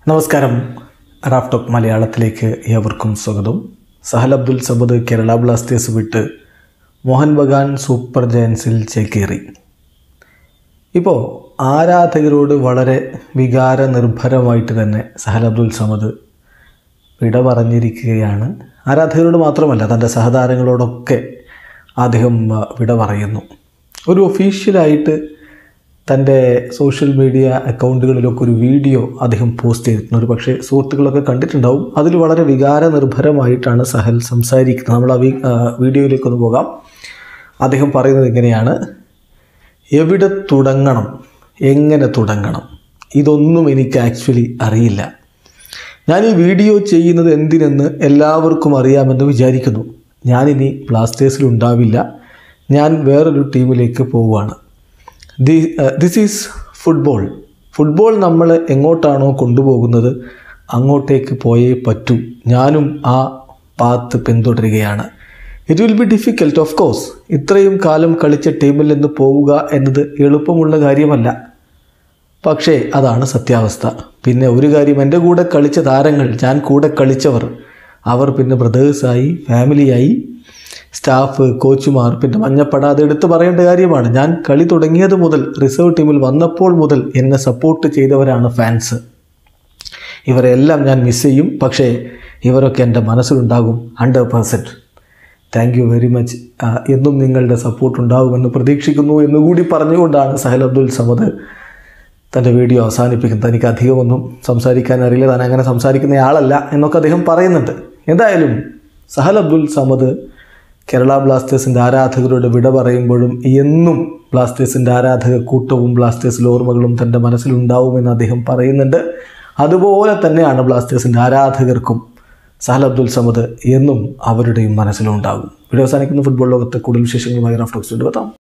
നമസ്കാരം Raf talk മലയാളത്തിലേക്ക് ഏവർക്കും സ്വാഗതം സഹൽ അബ്ദുൽ സബദ് കേരള ബ്ലാസ്റ്റേഴ്സ് വിട്ട് മോഹൻ ബഗാൻ സൂപ്പർ ജയൻസിൽ ചേക്കേറി ഇപ്പോൾ ആരാധകരോട് വളരെ വികാര നിർഭരമായിട്ട് തന്നെ സഹൽ അബ്ദുൽ സമദ് വിട പറഞ്ഞിരിക്കുകയാണ് ആരാധകരോട് മാത്രമല്ല തൻ്റെ സഹതാരങ്ങളോടൊക്കെ അദ്ദേഹം ആ, വിട പറയുന്നു ഒരു ഒഫീഷ്യലായിട്ട് തൻ്റെ സോഷ്യൽ മീഡിയ അക്കൗണ്ടുകളിലൊക്കെ ഒരു വീഡിയോ അദ്ദേഹം പോസ്റ്റ് ചെയ്തിട്ടുണ്ട് ഒരു പക്ഷേ സുഹൃത്തുക്കളൊക്കെ കണ്ടിട്ടുണ്ടാവും അതിൽ വളരെ വികാര നിർഭരമായിട്ടാണ് സഹൽ സംസാരിക്കുന്നത് നമ്മൾ ആ വീ- ആ, വീഡിയോയിലേക്കൊന്ന് പോകാം അദ്ദേഹം പറയുന്നത് ഇങ്ങനെയാണ് എവിടെ തുടങ്ങണം എങ്ങനെ തുടങ്ങണം ഇതൊന്നും എനിക്ക് ആക്ച്വലി അറിയില്ല ഞാൻ ഈ വീഡിയോ ചെയ്യുന്നത് എന്തിനെന്ന് എല്ലാവർക്കും അറിയാമെന്ന് വിചാരിക്കുന്നു ഞാനിനി ബ്ലാസ്റ്റേഴ്സിൽ ഉണ്ടാവില്ല ഞാൻ വേറൊരു ടീമിലേക്ക് പോവുകയാണ് the this is football football നമ്മൾ എങ്ങോട്ടാണോ കൊണ്ടുപോകുന്നത് അങ്ങോട്ടേക്ക് പോയേ പറ്റൂ ഞാനും ആ പാത്ത് പിന്തുടരുകയാണ് it will be difficult of course ഇത്രയും കാലം കളിച്ച ടീമിൽ നിന്ന് പോവുക എന്നത് എളുപ്പമുള്ള കാര്യമല്ല പക്ഷേ അതാണ് സത്യാവസ്ഥ പിന്നെ ഒരു കാര്യം എൻ്റെ കൂടെ കളിച്ച താരങ്ങൾ ഞാൻ കൂടെ കളിച്ചവർ അവർ പിന്നെ ബ്രദേഴ്സായി ഫാമിലിയായി സ്റ്റാഫ് കോച്ചുമാർ പിന്നെ മഞ്ഞപ്പട അത് എടുത്തു പറയേണ്ട കാര്യമാണ് ഞാൻ കളി തുടങ്ങിയത് മുതൽ റിസർവ് ടീമിൽ വന്നപ്പോൾ മുതൽ എന്നെ സപ്പോർട്ട് ചെയ്തവരാണ് ഫാൻസ് ഇവരെല്ലാം ഞാൻ മിസ് ചെയ്യും പക്ഷേ ഇവരൊക്കെ എൻ്റെ മനസ്സിലുണ്ടാകും hundred percent thank you very much എന്നും നിങ്ങളുടെ സപ്പോർട്ട് ഉണ്ടാകുമെന്ന് പ്രതീക്ഷിക്കുന്നു എന്നുകൂടി പറഞ്ഞുകൊണ്ടാണ് സഹൽ അബ്ദുൽ സമദ് തൻ്റെ വീഡിയോ അവസാനിപ്പിക്കുന്നത് എനിക്ക് അധികമൊന്നും സംസാരിക്കാൻ അറിയില്ല താൻ അങ്ങനെ സംസാരിക്കുന്ന ആളല്ല എന്നൊക്കെ അദ്ദേഹം പറയുന്നുണ്ട് എന്തായാലും സഹൽ അബ്ദുൽ സമദ് കേരള ബ്ലാസ്റ്റേഴ്സിൻ്റെ ആരാധകരോട് വിട പറയുമ്പോഴും എന്നും ബ്ലാസ്റ്റേഴ്സിൻ്റെ ആരാധക കൂട്ടവും ബ്ലാസ്റ്റേഴ്സിലെ ഓർമ്മകളും തൻ്റെ മനസ്സിലുണ്ടാവുമെന്ന് അദ്ദേഹം പറയുന്നുണ്ട് അതുപോലെ തന്നെയാണ് ബ്ലാസ്റ്റേഴ്സിൻ്റെ ആരാധകർക്കും സഹൽ അബ്ദുൽ സമദ് എന്നും അവരുടെയും മനസ്സിലുണ്ടാകും വീഡിയോ അവസാനിക്കുന്ന ഫുട്ബോൾ ലോകത്തെ കൂടുതൽ വിശേഷങ്ങളുമായി റഫ്ലോക്സ് എത്താം